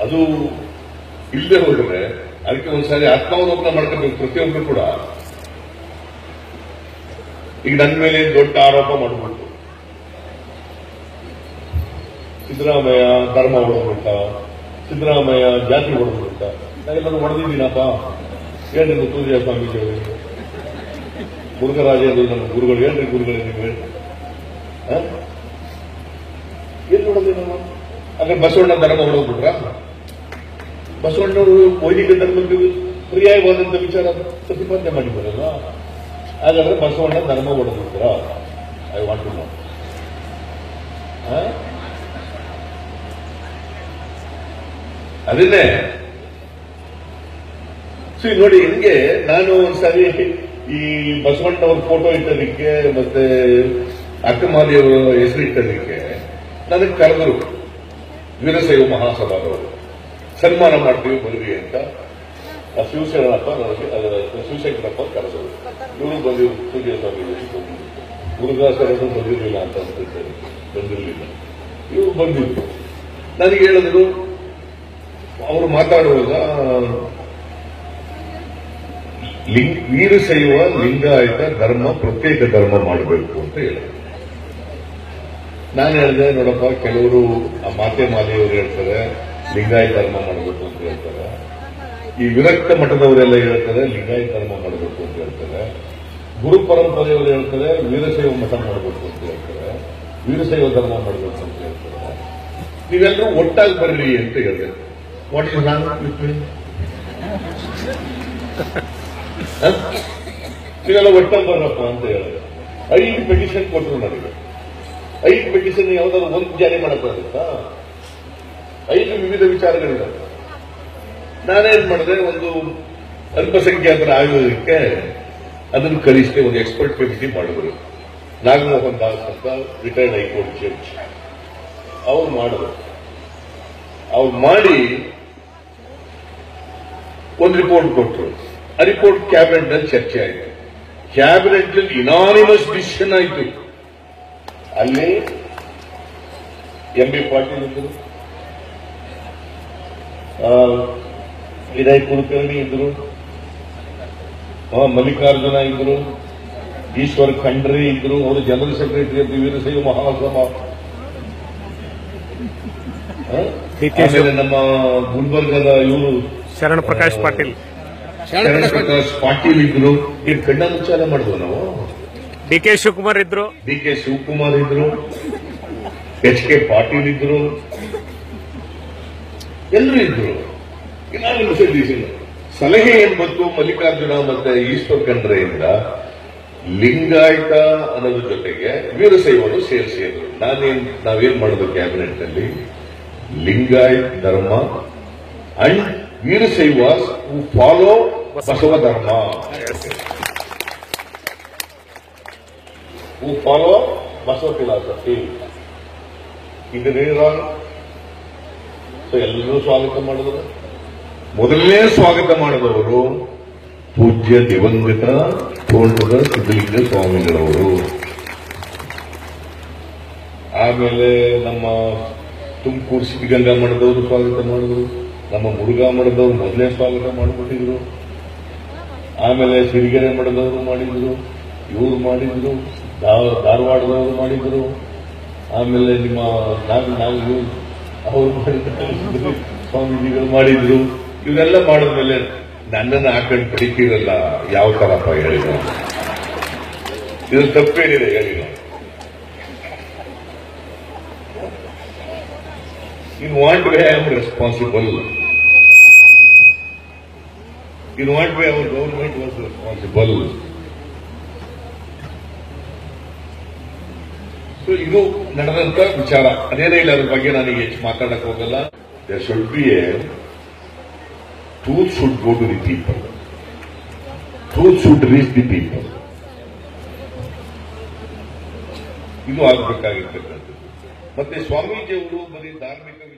ಅದು ಇಲ್ಲದೆ ಹೋದ್ರೆ ಅದಕ್ಕೆ ಒಂದ್ಸಾರಿ ಆತ್ಮಾವಲೋಕನ ಮಾಡ್ಕೋಬೇಕು ಪ್ರತಿಯೊಬ್ಬರು ಕೂಡ ಈಗ ನನ್ನ ಮೇಲೆ ದೊಡ್ಡ ಆರೋಪ ಮಾಡ್ಬಿಟ್ಟು ಸಿದ್ದರಾಮಯ್ಯ ಧರ್ಮ ಹೊಡೆದ್ಬಿಟ್ಟ ಸಿದ್ದರಾಮಯ್ಯ ಜಾತಿ ಹೊಡೆದ್ಬಿಟ್ಟ ನಾವೆಲ್ಲರೂ ಹೊಡೆದಿದ್ದೀನಪ್ಪ ಏನ್ರಿ ಮುತ್ತುರಾಯ ಸ್ವಾಮೀಜಿ ಅವರು ಮುರುಘರಾಜೇಂದ್ರ ನಮ್ಮ ಗುರುಗಳು ಏನ್ರಿ ಗುರುಗಳೇ ನೀವು ಹೇಳಿ ಆ? ಏನ್ ನೋಡೋದು ನಾವು ಹಾಗಾದ್ರೆ ಬಸವಣ್ಣ ಧರ್ಮ ಹೊಡೆದ್ಬಿಟ್ರ ಬಸವಣ್ಣವರು ವೈದಿಕ ಧರ್ಮಕ್ಕೆ ಪರ್ಯಾಯವಾದಂತ ವಿಚಾರ ಪ್ರತಿಪಾದನೆ ಮಾಡಿದ್ದಾರಲ್ಲ ಹಾಗಾದ್ರೆ ಬಸವಣ್ಣ ಧರ್ಮ ಹೊಡೆದ್ಬಿಟ್ರ ಐ ವಾಂಟ್ ಟು ನೋ ಅದನ್ನೇ ಸಿ ನೋಡಿ ಹಿಂಗೆ ನಾನು ಒಂದ್ಸರಿ ಈ ಬಸವಣ್ಣವ್ರ ಫೋಟೋ ಇಟ್ಟದಕ್ಕೆ ಮತ್ತೆ ಅಕ್ಕಮಾಲಿಯವರ ಹೆಸರು ಇಟ್ಟದಕ್ಕೆ ನನಗೆ ಕರೆದರು ವೀರಶೈವ ಮಹಾಸಭಾದವರು ಸನ್ಮಾನ ಮಾಡ್ತೀವಿ ಬರ್ರಿ ಅಂತ ಆ ಶಿವಶರಣಪ್ಪ ನನಗೆ ಅದರ ಶಿವಶಂಕರಪ್ಪ ಕರೆದರು ಇವರು ಬಂದಿರು ಪೂಜೆ ಸ್ವಾಮಿ ಬಂದಿದ್ರು ಮುರುಘಾಸರನ್ನು ಬಂದಿರಲಿಲ್ಲ ಅಂತ ಅಂತಿದ್ದಾರೆ ಬಂದಿರಲಿಲ್ಲ ಇವರು ಬಂದಿದ್ರು ನನಗೆ ಹೇಳಿದ್ರು ಅವರು ಮಾತಾಡುವಾಗ ಲಿಂಗ್ ವೀರಶೈವ ಲಿಂಗಾಯತ ಧರ್ಮ ಪ್ರತ್ಯೇಕ ಧರ್ಮ ಮಾಡಬೇಕು ಅಂತ ಹೇಳಿದ್ರು ನಾನು ಹೇಳಿದೆ ನೋಡಪ್ಪ ಕೆಲವರು ಆ ಮಾತೆ ಮಾಲಿಯವರು ಹೇಳ್ತಾರೆ ಲಿಂಗಾಯತ ಧರ್ಮ ಮಾಡಬೇಕು ಅಂತ ಹೇಳ್ತಾರೆ ಈ ವಿರಕ್ತ ಮಠದವರೆಲ್ಲ ಹೇಳ್ತಾರೆ ಲಿಂಗಾಯತ ಧರ್ಮ ಮಾಡಬೇಕು ಅಂತ ಹೇಳ್ತಾರೆ ಗುರು ಪರಂಪರೆಯವರು ಹೇಳ್ತಾರೆ ವೀರಶೈವ ಮಠ ಮಾಡಬೇಕು ಅಂತ ಹೇಳ್ತಾರೆ ವೀರಶೈವ ಧರ್ಮ ಮಾಡಬೇಕು ಅಂತ ಹೇಳ್ತಾರೆ ನೀವೆಲ್ಲರೂ ಒಟ್ಟಾಗಿ ಬರ್ರಿ ಅಂತ ಹೇಳಿದೆ what is wrong with me ನೀವೆಲ್ಲ ಒಟ್ಟಾಗಿ ಬರ್ರಪ್ಪ ಅಂತ ಹೇಳಿದೆ ಐದು ಪೆಟಿಷನ್ ಕೊಟ್ಟರು ನನಗೆ ಐದು ಪೆಟಿಷನ್ ಯಾವ್ದಾದ್ರು ಒಂದು ಜಾರಿ ಮಾಡಕ್ಕಾಗುತ್ತಾ ಐದು ವಿವಿಧ ವಿಚಾರಗಳಿದ್ದಾವೆ ನಾನೇನ್ ಮಾಡಿದೆ ಒಂದು ಅಲ್ಪಸಂಖ್ಯಾತರ ಆಯೋಗಕ್ಕೆ ಅದನ್ನು ಕಳಿಸಿ ಒಂದು ಎಕ್ಸ್ಪರ್ಟ್ ಕಮಿಟಿ ಮಾಡಿದ್ರು ನಾಗಮೋಹನ್ ದಾಸ್ ಅಂತ ರಿಟೈರ್ಡ್ ಹೈಕೋರ್ಟ್ ಜಡ್ಜ್ ಅವ್ರು ಮಾಡಿದ್ರು ಅವ್ರು ಮಾಡಿ ಒಂದು ರಿಪೋರ್ಟ್ ಕೊಟ್ಟರು ಆ ರಿಪೋರ್ಟ್ ಕ್ಯಾಬಿನೆಟ್ ನಲ್ಲಿ ಚರ್ಚೆ ಆಯಿತು ಕ್ಯಾಬಿನೆಟ್ ನಲ್ಲಿ ಇನಾನಿಮಸ್ ಡಿಸಿಷನ್ ಆಯಿತು ಅಲ್ಲಿ ಎಂ ಬಿ ಪಾಟೀಲ್ ಇದ್ದರು ಆ, ವಿನಯ್ ಕುಲಕರ್ಣಿ ಇದ್ರು ಆ, ಮಲ್ಲಿಕಾರ್ಜುನ ಇದ್ರು ಈಶ್ವರ್ ಖಂಡ್ರೆ ಇದ್ರು ಅವರು general secretary of the Veerashaiva Mahasabha ಆ, DK ಆಮೇಲೆ ನಮ್ಮ ಗುಲ್ಬರ್ಗದ ಇವರು ಶರಣ್ ಪ್ರಕಾಶ್ ಪಾಟೀಲ್ ಶರಣ್ ಪ್ರಕಾಶ್ ಪಾಟೀಲ್ ಇದ್ರು ಈಗ ಕಣ್ಣ ಮುಚ್ಚಾಲ ಮಾಡಿದ್ವು ನಾವು ಡಿ ಕೆ ಶಿವಕುಮಾರ್ ಇದ್ರು ಡಿ ಕೆ ಶಿವಕುಮಾರ್ ಇದ್ರು ಎಚ್ ಕೆ ಪಾಟೀಲ್ ಇದ್ರು ಎಲ್ಲರೂ ಇದ್ರು ಇನಾನಿಮಸ್ ಡಿಸಿಷನ್ ಸಲಹೆ ಏನ್ ಬಂತು ಮಲ್ಲಿಕಾರ್ಜುನ ಮತ್ತೆ ಈಶ್ವರ್ ಖಂಡ್ರೆಯಿಂದ ಲಿಂಗಾಯತ ಅನ್ನೋದ್ರ ಜೊತೆಗೆ ವೀರಶೈವನ್ನು ಸೇರಿಸಿದ್ರು ನಾನೇನ್ ನಾವೇನ್ ಮಾಡೋದು ಕ್ಯಾಬಿನೆಟ್ ನಲ್ಲಿ ಲಿಂಗಾಯತ್ ಧರ್ಮ and Veerashaivas who follow Basava ಧರ್ಮ ಹೂ ಫಾಲೋ ಬಸವ ಫಿಲಾಸಫಿ ಇದನ್ನೇನು ಸೊ ಎಲ್ಲರೂ ಸ್ವಾಗತ ಮಾಡಿದ್ರು ಮೊದಲನೇ ಸ್ವಾಗತ ಮಾಡಿದವರು ಪೂಜ್ಯ ದಿವಂಗತ ತೋಟದ ಸಿದ್ದಲಿಂಗ ಸ್ವಾಮಿಗಳವರು ಆಮೇಲೆ ನಮ್ಮ ತುಮಕೂರು ಸಿದ್ಧಗಂಗಾ ಮಠದವರು ಸ್ವಾಗತ ಮಾಡಿದ್ರು ನಮ್ಮ ಮುರುಘಾ ಮಠದವರು ಮೊದಲೇ ಸ್ವಾಗತ ಮಾಡಿಬಿಟ್ಟಿದ್ರು ಆಮೇಲೆ ಸಿರಿಗೆರೆ ಮಠದವರು ಮಾಡಿದ್ರು ಇವರು ಮಾಡಿದ್ರು ಧಾ- ಧಾರವಾಡದವರು ಮಾಡಿದ್ರು ಆಮೇಲೆ ನಿಮ್ಮ ನಾಗ ನಾವು ಅವರು ಮಾಡಿದ್ರು ಸ್ವಾಮೀಜಿಗಳು ಮಾಡಿದ್ರು ಇವರೆಲ್ಲ ಮಾಡಿದ್ಮೇಲೆ ನನ್ನನ್ನು ಹಾಕೊಂಡು ಪಡಿತೀರಲ್ಲ ಯಾವ ತರಪ್ಪ ಹೇಳಿ ನಾವು? ಇದು ತಪ್ಪೇನಿದೆ ಹೇಳಿ ನಾವು. In what way I am responsible? In what way our government was responsible? So ಇದು ನಡೆದಂತ ವಿಚಾರ ಅದೇನೇ ಇಲ್ಲ ಅದ್ರ ಬಗ್ಗೆ ನನಗೆ ಹೆಚ್ಚು ಮಾತಾಡಕ್ ಹೋಗಲ್ಲ there should be a truth should go to the people truth should reach the people ಇದು ಆಗ್ಬೇಕಾಗಿರ್ತಕ್ಕಂಥದ್ದು ಮತ್ತೆ ಸ್ವಾಮೀಜಿಯವರು ಬರೀ ಧಾರ್ಮಿಕ